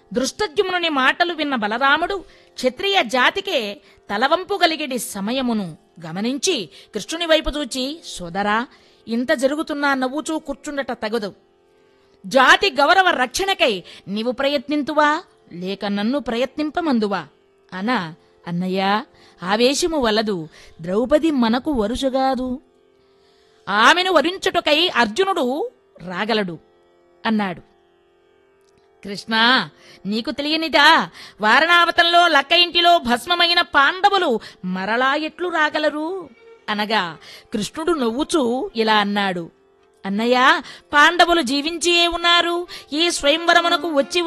దృష్టజ్యుమ్నుని మాటలు విన్న బలరాముడు క్షత్రియ జాతికే తలవంపు కలిగేటి సమయమును గమనించి కృష్ణుని వైపు చూచి సోదరా ఇంత జరుగుతున్నా నవ్వుచూ కూర్చుండట తగదు జాతి గౌరవ రక్షణకై నీవు ప్రయత్నింతువా లేక నన్ను ప్రయత్నింపమందువా అన అన్నయ్య ఆవేశము వలదు ద్రౌపది మనకు వరుసగాదు ఆమెను వరించుటకై అర్జునుడు రాగలడు అన్నాడు కృష్ణ నీకు తెలియనిదా వారణావతంలో లక్క ఇంటిలో భస్మమైన పాండవులు మరలా ఎట్లు రాగలరు అనగా కృష్ణుడు నవ్వుచూ ఇలా అన్నాడు అన్నయ్య పాండవులు జీవించియే ఉన్నారు ఈ స్వయంవరమునకు వచ్చి